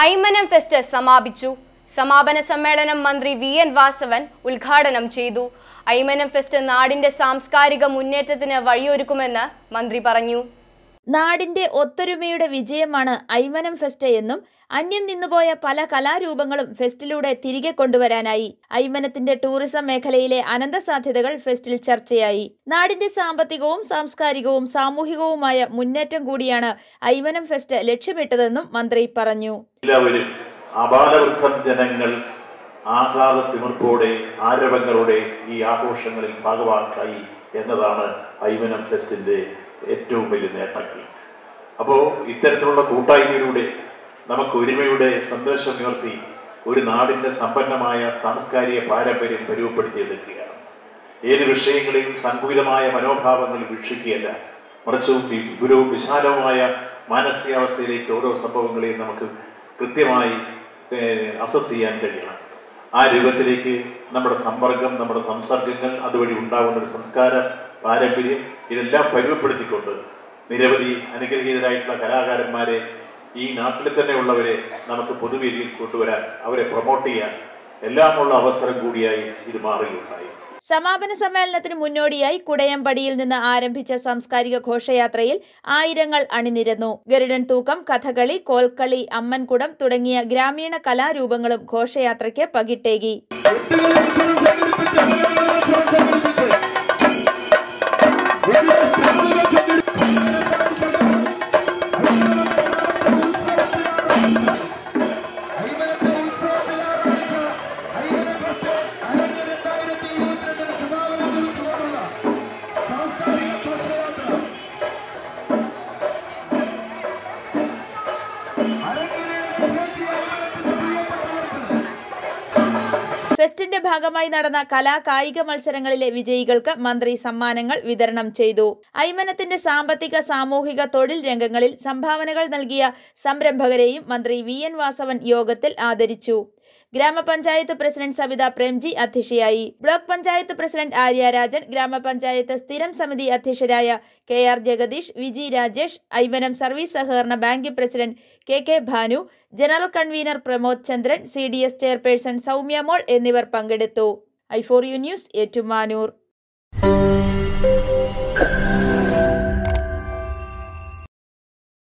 Aymanam fest സമാപിച്ചു സമാപന സമ്മേളനം മന്ത്രി വി എൻ വാസവൻ ഉദ്ഘാടനം ചെയ്തു ഐമനം ഫെസ്റ്റ് നാടിന്റെ സാംസ്കാരിക മുന്നേറ്റത്തിന് വഴിയൊരുക്കുമെന്ന് മന്ത്രി പറഞ്ഞു നാടിന്റെ ഒത്തൊരുമയുടെ വിജയമാണ് ഐമനം ഫെസ്റ്റ് എന്നും അന്യം നിന്നുപോയ പല കലാരൂപങ്ങളും ഫെസ്റ്റിലൂടെ തിരികെ കൊണ്ടുവരാനായി ഐമനത്തിന്റെ ടൂറിസം മേഖലയിലെ അനന്ത സാധ്യതകൾ ഫെസ്റ്റിൽ ചർച്ചയായി നാടിന്റെ സാമ്പത്തികവും സാംസ്കാരികവും സാമൂഹികവുമായ മുന്നേറ്റം കൂടിയാണ് ഐമനം ഫെസ്റ്റ് ലക്ഷ്യമിട്ടതെന്നും മന്ത്രി പറഞ്ഞു എല്ലാവരും അപാലവൃദ്ധം ജനങ്ങൾ ആഹ്ലാദ തിമിർപ്പോടെ ആരവങ്ങളോടെ ഈ ആഘോഷങ്ങളിൽ ഭാഗവാക്കായി എന്നതാണ് ഐമനം ഫെസ്റ്റിന്റെ ഏറ്റവും വലിയ നേട്ടങ്ങൾ അപ്പോൾ ഇത്തരത്തിലുള്ള കൂട്ടായ്മയിലൂടെ നമുക്ക് ഒരുമയുടെ സന്ദേശം ഉയർത്തി ഒരു നാടിൻ്റെ സമ്പന്നമായ സാംസ്കാരിക പാരമ്പര്യം പരുവപ്പെടുത്തിയെടുക്കുകയാണ് ഏത് വിഷയങ്ങളെയും സങ്കുലമായ മനോഭാവങ്ങൾ വീക്ഷിക്കുകയല്ല മറിച്ച് വിപുലവും വിശാലവുമായ മാനസികാവസ്ഥയിലേക്ക് ഓരോ സംഭവങ്ങളെയും നമുക്ക് കൃത്യമായി അസസ് ചെയ്യാൻ കഴിയണം ആ രൂപത്തിലേക്ക് നമ്മുടെ സമ്പർക്കം നമ്മുടെ സംസർഗങ്ങൾ അതുവഴി ഉണ്ടാകുന്ന ഒരു സംസ്കാര പാരമ്പര്യം ഇതെല്ലാം പരുവപ്പെടുത്തിക്കൊണ്ട് നിരവധി അനുഗ്രഹീതരായിട്ടുള്ള കലാകാരന്മാരെ ഈ നാട്ടിൽ തന്നെ ഉള്ളവരെ നമുക്ക് പൊതുവേദിയിൽ കൊണ്ടുവരാൻ അവരെ പ്രൊമോട്ട് ചെയ്യാൻ എല്ലാമുള്ള അവസരം കൂടിയായി ഇത് മാറുകയുണ്ടായി സമാപന സമ്മേളനത്തിന് മുന്നോടിയായി കുടയമ്പടിയിൽ നിന്ന് ആരംഭിച്ച സാംസ്കാരിക ഘോഷയാത്രയിൽ ആയിരങ്ങൾ അണിനിരന്നു ഗരുഡൻ തൂക്കം കഥകളി കോൽക്കളി അമ്മൻകുടം തുടങ്ങിയ ഗ്രാമീണ കലാരൂപങ്ങളും ഘോഷയാത്രയ്ക്ക് പകിട്ടേകി ഫെസ്റ്റിന്റെ ഭാഗമായി നടന്ന കലാ കായിക മത്സരങ്ങളിലെ വിജയികൾക്ക് മന്ത്രി സമ്മാനങ്ങൾ വിതരണം ചെയ്തു ഐമനത്തിന്റെ സാമ്പത്തിക സാമൂഹിക തൊഴിൽ രംഗങ്ങളിൽ സംഭാവനകൾ നൽകിയ സംരംഭകരെയും മന്ത്രി വി എൻ വാസവൻ യോഗത്തിൽ ആദരിച്ചു ഗ്രാമപഞ്ചായത്ത് പ്രസിഡന്റ് സവിത പ്രേംജി അധ്യക്ഷയായി ബ്ലോക്ക് പഞ്ചായത്ത് പ്രസിഡന്റ് ആര്യ രാജൻ ഗ്രാമപഞ്ചായത്ത് സ്ഥിരം സമിതി അധ്യക്ഷരായ K R Jagadish Viji Rajesh Aymanam service സഹകരണ bank president K K Bhanu general convener Pramod Chandran C D S chairperson Soumya Mol എന്നിവർ പങ്കെടുത്തു I four U news Ettumanoor